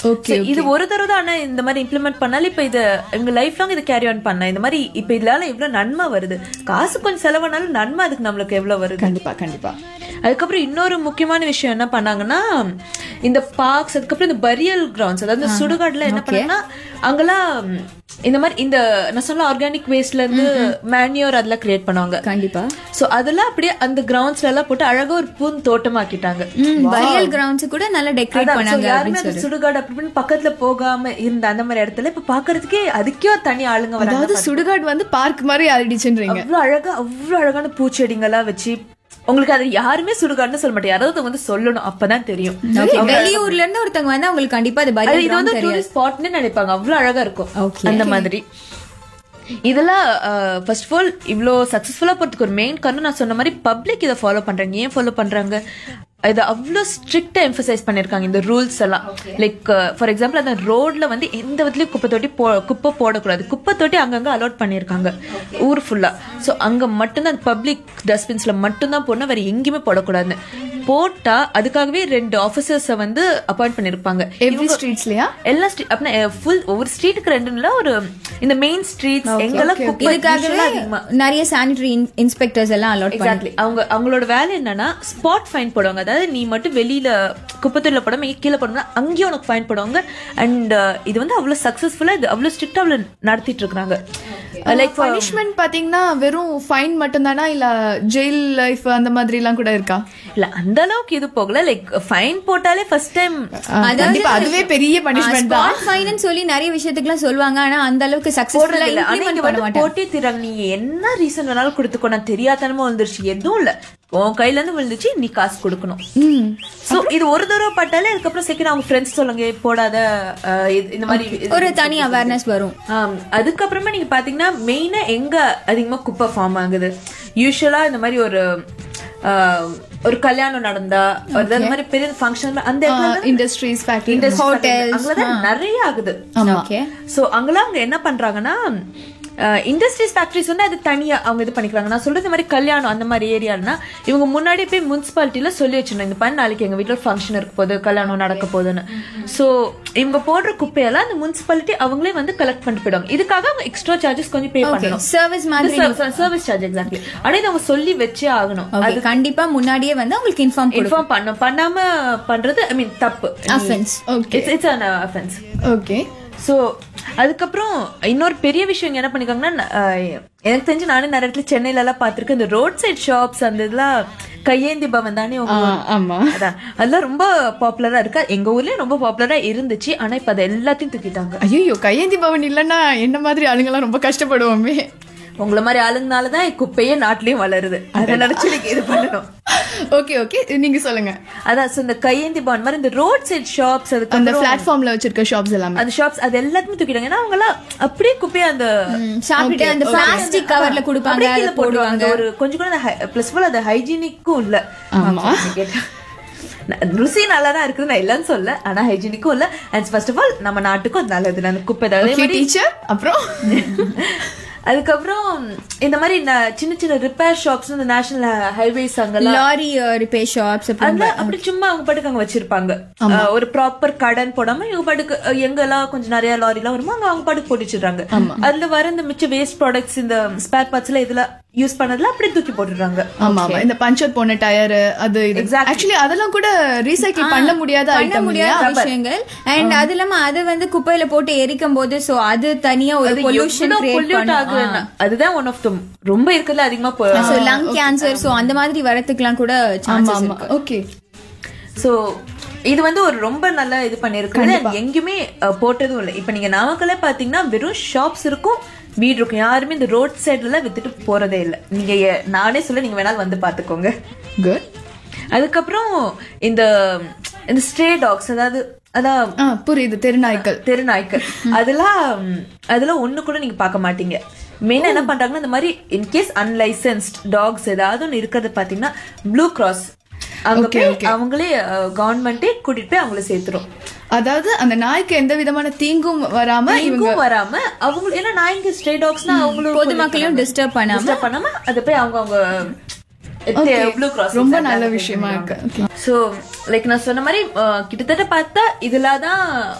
Okay, So, இது ஒரு தடவை தான் ஆனா இந்த மாதிரி இம்ப்ளிமெண்ட் பண்ணாலும் இப்ப இது எங்க லைஃப் லாங் இதை கேரி ஆன் பண்ண இந்த மாதிரி இப்ப இதனால எவ்வளவு நன்மை வருது காசு கொஞ்சம் செலவானாலும் நன்மை அதுக்கு நம்மளுக்கு எவ்வளவு வருது கண்டிப்பா கண்டிப்பா அதுக்கப்புறம் இன்னொரு முக்கியமான விஷயம் என்ன பண்ணாங்கன்னா இந்த பார்க்ஸ் அதுக்கப்புறம் இந்த பரியல் கிரவுண்ட்ஸ் அதாவது இந்த சுடுகாடுல என்ன பண்ணாங்கன்னா அங்கெல்லாம் இந்த மாதிரி இந்த நான் சொன்ன ஆர்கானிக் வேஸ்ட்ல இருந்து மேன்யூர் அதெல்லாம் கிரியேட் பண்ணுவாங்க கண்டிப்பா சோ அதெல்லாம் அப்படியே அந்த கிரவுண்ட்ஸ்ல எல்லாம் போட்டு அழகா ஒரு பூன் தோட்டமாக்கிட்டாங்க பரியல் கிரவுண்ட்ஸ் கூட நல்லா டெக்கரேட் அதான், so பண்ணாங்க யாருமே அந்த சுடுகாடு அப்படி இப்படின்னு பக்கத்துல போகாம இருந்த அந்த மாதிரி இடத்துல இப்ப பாக்குறதுக்கே அதுக்கே ஒரு தனி ஆளுங்க வராங்க அதாவது சுடுகாடு வந்து பார்க் மாதிரி ஆயிடுச்சுன்றீங்க அவ்வளவு அழகா அவ்வளவு அழகான பூச்செடிங்கெல்லாம் வச்சு உங்களுக்கு அது யாருமே சுடுகாடுன்னு சொல்ல மாட்டேன் யாராவது வந்து சொல்லணும் அப்பதான் தெரியும் Okay, வெளியூர்ல இருந்து ஒருத்தவங்க வந்து அவங்களுக்கு கண்டிப்பா அது அது பரியல் இது வந்து ground தெரியாது டூரிஸ்ட் ஸ்பாட்னு நினைப்பாங்க அவ்வளவு அழகா இருக்கும் Okay. அந்த மாதிரி இதெல்லாம் ஃபர்ஸ்ட் ஆஃப் ஆல் இவ்வளோ சக்ஸஸ்ஃபுல்லாக போகிறதுக்கு ஒரு மெயின் காரணம் நான் சொன்ன மாதிரி பப்ளிக் இதை ஃபாலோ பண்றாங்க ஏன் ஃபாலோ பண்றாங்க இதை அவ்வளோ ஸ்ட்ரிக்டாக எம்ஃபசைஸ் பண்ணியிருக்காங்க இந்த ரூல்ஸ் எல்லாம் லைக் ஃபார் எக்ஸாம்பிள் அந்த ரோட்ல வந்து எந்த விதத்துலையும் குப்பை தொட்டி போ குப்பை போடக்கூடாது குப்பை தொட்டி அங்கங்கே அலோட் பண்ணியிருக்காங்க ஊர் ஃபுல்லாக ஸோ அங்கே மட்டும்தான் பப்ளிக் டஸ்ட்பின்ஸில் மட்டும்தான் போடணும் வேறு எங்கேயுமே போடக்கூடாதுன்னு போட்டா அதுக்காகவே ரெண்டு ஆஃபீஸர்ஸை வந்து அப்பாயிண்ட் பண்ணியிருப்பாங்க எவ்ரி ஸ்ட்ரீட்ஸ்லயா எல்லா ஸ்ட்ரீட் அப்படின்னா ஃபுல் ஒவ்வொரு ஸ்ட்ரீட்டுக்கு ரெண்டுல ஒரு இந்த மெயின் ஸ்ட்ரீட்ஸ் எங்கெல்லாம் குப்பை இதுக்காகவே usually அதிகமா நிறைய சானிட்டரி இன்ஸ்பெக்டர்ஸ் எல்லாம் அலாட் பண்ணி எக்ஸாக்ட்லி அவங்க அவங்களோட வேலை என்னன்னா ஸ்பாட் ஃபைன் போடுவாங்க அதாவது நீ மட்டும் வெளியில குப்பத்தூர்ல போடாம இங்க கீழே போடணும்னா அங்கேயும் உனக்கு ஃபைன் போடுவாங்க அண்ட் இது வந்து அவ்வளவு சக்சஸ்ஃபுல்லா இது அவ்வளவு ஸ்ட்ரிக்டா அவ்வளவு நடத்திட்டு இருக்காங்க லைக் பனிஷ்மெண்ட் பாத்தீங்கன்னா வெறும் ஃபைன் மட்டும்தானா இல்ல ஜெயில் லைஃப் அந்த மாதிரி எல்லாம் கூட இருக்கா இல்ல அந்த அளவுக்கு இது போகல லைக் ஃபைன் போட்டாலே ஃபர்ஸ்ட் டைம் கண்டிப்பா அதுவே பெரிய பனிஷ்மெண்ட் தான் ஸ்பாட் ஃபைன் சொல்லி நிறைய விஷயத்துக்குலாம் சொல்லுவாங்க ஆனா அந்த அளவுக்கு சக்சஸ்ஃபுல்லா போடுறது இல்ல ஆனா இம்ப்ளிமெண்ட் இங்க பண்ண வந்து மாட்டாங்க போட்டே தராங்க நீ என்ன ரீசன் வேணாலும் கொடுத்துக்கோ நான் தெரியாதனமா வந்துருச்சு எதுவும் இல்ல உன் கையில இருந்து விழுந்துச்சு நீ காசு கொடுக்கணும் சோ இது ஒரு தடவை பட்டாலே அதுக்கப்புறம் செகண்ட் அவங்க ஃப்ரெண்ட்ஸ் சொல்லுங்க போடாத அஹ், இது- இந்த மாதிரி இது- ஒரு தனி அவேர்னஸ் வரும் ஆம், அதுக்கப்புறமா நீங்க பாத்தீங்கன்னா மெயினா எங்க அதிகமா குப்பை ஃபார்ம் ஆகுது யூஸ்வலா இந்த மாதிரி ஒரு ஆஹ், ஒரு கல்யாணம் நடந்தா ஒரு இந்த மாதிரி பெரிய ஃபங்க்ஷன் அந்த இடத்துல இண்டஸ்ட்ரீஸ் ஃபேக்டரி இண்டஸ்ட்ரி அங்கதான் நிறைய ஆகுது ஓகே சோ அங்கெல்லாம் அவங்க என்ன பண்றாங்கன்னா இண்டஸ்ட்ரீஸ் ஃபேக்டரிஸ் வந்து அது தனியா அவங்க இது பண்ணிக்கிறாங்க நான் சொல்றது இந்த மாதிரி கல்யாணம் அந்த மாதிரி ஏரியானா இவங்க முன்னாடி போய் முனிசிபாலிட்டியில சொல்லி வச்சிருந்தோம் இந்த பண்ண நாளைக்கு எங்க வீட்டுல ஃபங்க்ஷன் இருக்க போகுது கல்யாணம் நடக்க போகுதுன்னு சோ இவங்க போடுற குப்பையெல்லாம் அந்த முனிசிபாலிட்டி அவங்களே வந்து கலெக்ட் பண்ணிட்டு போயிடுவாங்க இதுக்காக அவங்க எக்ஸ்ட்ரா சார்ஜஸ் கொஞ்சம் பே பண்ணணும் சர்வீஸ் மாதிரி சர்வீஸ் சார்ஜ் எக்ஸாக்ட்லி ஆனா இதை அவங்க சொல்லி வச்சே ஆகணும் Okay, கண்டிப்பா முன்னாடியே வந்து உங்களுக்கு இன்ஃபார்ம் கொடுக்கும் இன்ஃபார்ம் பண்ண பண்ணாம பண்றது ஐ மீன் தப்பு Offense. It's it's an offence okay so அதுக்கப்புறம் இன்னொரு பெரிய விஷயம் இங்க என்ன பண்ணிருக்காங்கன்னா அஹ், எனக்கு தெரிஞ்சு நானே நிறைய இடத்துல சென்னையில எல்லாம் பார்த்திருக்கேன் இந்த ரோட் சைட் ஷாப்ஸ் அந்த இதெல்லாம் கையேந்தி பவன் தானே உங்க ஊர்? ஆமா அதான் அதெல்லாம் ரொம்ப பாப்புலரா இருக்கு எங்க ஊர்லயும் ரொம்ப பாப்புலரா இருந்துச்சு ஆனா இப்ப அதை எல்லாத்தையும் தூக்கிட்டாங்க ஐயோ கையேந்தி பவன் இல்லன்னா என்ன மாதிரி ஆளுங்கெல்லாம் ரொம்ப கஷ்டப்படுவோமே உங்களை மாதிரி ஆளுங்கனாலதான் குப்பையே நாட்டிலயும் வளருது அதை நினைச்சு நீங்க இது பண்ணணும் ஓகே ஓகே நீங்க சொல்லுங்க அதான் so இந்த கையேந்தி பவன் மாதிரி இந்த ரோட் சைட் ஷாப்ஸ் அதுக்கு அந்த பிளாட்ஃபார்ம்ல வச்சிருக்க ஷாப்ஸ் எல்லாமே அந்த ஷாப்ஸ் அது எல்லாத்தையுமே தூக்கிட்டாங்க ஏன்னா அவங்க எல்லாம் அப்படியே குப்பையை அந்த சாப்பிட்டு அந்த பிளாஸ்டிக் கவர்ல கொடுப்பாங்க அப்படியே அதை கீழே போடுவாங்க ஒரு கொஞ்சம் கூட பிளஸ் ஃபுல் அது ஹைஜீனிக்கும் இல்ல ஆமா. ந- ருசி நல்லா தான் இருக்குது நான் இல்லைன்னு சொல்ல ஆனா ஹைஜீனிக்கும் இல்ல அண்ட் ஃபர்ஸ்ட் ஆஃப் ஆல் நம்ம நாட்டுக்கும் அது நல்லது இல்ல. அந்த குப்பை தான். அதே மாதிரி டீச்சர் அப்புறம் அதுக்கப்புறம் இந்த மாதிரி ந- சின்ன சின்ன ரிப்பேர் ஷாப்ஸ் இந்த நேஷனல் ஹைவேஸ் அங்கெல்லாம் லாரி ரிப்பேர் ஷாப்ஸ் அதுல அப்படி சும்மா அவங்க பாட்டுக்கு அங்க வச்சிருப்பாங்க அஹ், ஒரு ப்ராப்பர் கடன் போடாம இவங்க பாட்டுக்கு அஹ், எங்கெல்லாம் கொஞ்சம் நிறைய லாரி எல்லாம் வருமோ அங்க அவங்க பாட்டுக்கு போட்டு வச்சிடுறாங்க அதுல வர இந்த மிச்ச வேஸ்ட் ப்ராடக்ட்ஸ் இந்த ஸ்பேர் பார்ட்ஸ் எல்லாம் இதுல யூஸ் பண்ணதுல அப்படியே தூக்கி போட்டுடுறாங்க ஆமா ஆமா இந்த பஞ்சர் போன டயர் அது இது Exactly. ஆக்சுவலி அதெல்லாம் கூட ரீசைக்கிள் பண்ண முடியாத பண்ண ஐட்டம் முடியாத விஷயங்கள் அண்ட் அது இல்லாம அது வந்து குப்பையில போட்டு எரிக்கும் போது சோ அது தனியா ஒரு அது பொல்யூஷன் எவ்வளவு கிரியேட் pollute ஆகுதுன்னா, அதுதான் ஒன் ஆஃப் த ரொம்ப இருக்குல்ல அதிகமா போ- சோ லங் கேன்சர் சோ அந்த மாதிரி வரதுக்குலாம் கூட ஆமா சான்சஸ் ஆமா ஓகே சோ இது வந்து ஒரு ரொம்ப நல்ல இது பண்ணிருக்கு எங்கேயுமே அஹ், போட்டதும் இல்லை இப்ப நீங்க நாமக்கல்ல பாத்தீங்கன்னா வெறும் ஷாப்ஸ் இருக்கும் வீடு இருக்கும் யாருமே இந்த ரோட் சைடுல எல்லாம் வித்துட்டு போறதே இல்லை நீங்க எ- நானே சொல்ல நீங்க வேணாலும் வந்து பாத்துக்கோங்க குட் அதுக்கப்புறம் இந்த இந்த ஸ்ட்ரே டாக்ஸ் அதாவது அதான் ஆ புரியுது தெருநாய்க்கள் தெருநாய்க்கள் அதெல்லாம் அதெல்லாம் ஒண்ணு கூட நீங்க பார்க்க மாட்டீங்க மெயினா என்ன பண்றாங்கன்னா இந்த மாதிரி இன்கேஸ் அன்லைசன்ஸ்ட் டாக்ஸ் ஏதாவது ஒன்று இருக்கிறது பாத்தீங்கன்னா ப்ளூ கிராஸ் அங்க போய் அவங்களே கவர்மெண்டே கூட்டிட்டு போய் அவங்கள சேர்த்துரும் அதாவது அந்த நாய்க்கு எந்த விதமான தீங்கும் வராம இவங்க இவங்க வராம அவங்க ஏன்னா நாய்ங்க ஸ்ட்ரே டாக்ஸ்னா அவங்களும் பொதுமக்களையும் டிஸ்டர்ப் பண்ணாம டிஸ்டர்ப் பண்ணாம அதை போய் அவங்க அவங்க ப்ளூ கிராஸ் ரொம்ப நல்ல விஷயமா இருக்கு Okay. சோ லைக் நான் சொன்ன மாதிரி அஹ், கிட்டத்தட்ட பார்த்தா இதுல தான்